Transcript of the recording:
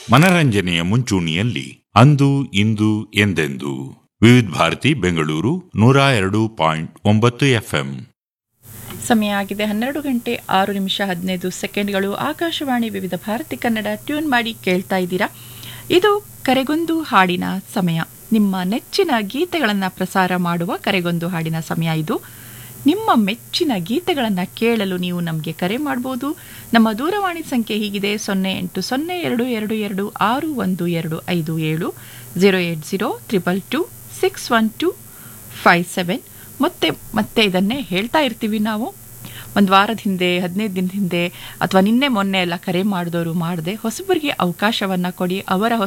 ಮನರಂಜನೆಯ ಮುಂಚೂಣಿಯಲ್ಲಿ ಅಂದು ಇಂದು ಎಂದೆಂದು ವಿವಿಧ ಭಾರತಿ ಬೆಂಗಳೂರು ನೂರ ಎರಡು ಪಾಯಿಂಟ್ ಒಂಬತ್ತು ಎಫ್ಎಂ ಸಮಯ ಆಗಿದೆ ಹನ್ನೆರಡು ಗಂಟೆ ಆರು ನಿಮಿಷ ಹದಿನೈದು ಸೆಕೆಂಡ್ಗಳು ಆಕಾಶವಾಣಿ ವಿವಿಧ ಭಾರತಿ ಕನ್ನಡ ಟ್ಯೂನ್ ಮಾಡಿ ಕೇಳ್ತಾ ಇದ್ದೀರಾ ಇದು ಕರೆಗೊಂದು ಹಾಡಿನ ಸಮಯ ನಿಮ್ಮ ನೆಚ್ಚಿನ ಗೀತೆಗಳನ್ನು ಪ್ರಸಾರ ಮಾಡುವ ಕರೆಗೊಂದು ಹಾಡಿನ ಸಮಯ ಇದು ನಿಮ್ಮ ಮೆಚ್ಚಿನ ಗೀತೆಗಳನ್ನು ಕೇಳಲು ನೀವು ನಮಗೆ ಕರೆ ಮಾಡ್ಬೋದು ನಮ್ಮ ದೂರವಾಣಿ ಸಂಖ್ಯೆ ಹೀಗಿದೆ ಸೊನ್ನೆ ಎಂಟು ಸೊನ್ನೆ ಎರಡು ಎರಡು ಎರಡು ಆರು ಒಂದು ಎರಡು ಐದು ಏಳು zero eight zero triple two six one two five seven ಮತ್ತೆ ಮತ್ತೆ ಇದನ್ನೇ ಹೇಳ್ತಾ ಇರ್ತೀವಿ ನಾವು ಒಂದು ವಾರದ ಹಿಂದೆ ಹದಿನೈದು ದಿನದ ಹಿಂದೆ ಅಥವಾ ನಿನ್ನೆ ಮೊನ್ನೆ ಎಲ್ಲ ಕರೆ ಮಾಡಿದವರು ಮಾಡದೆ ಹೊಸಬರಿಗೆ ಅವಕಾಶವನ್ನು ಕೊಡಿ ಅವರ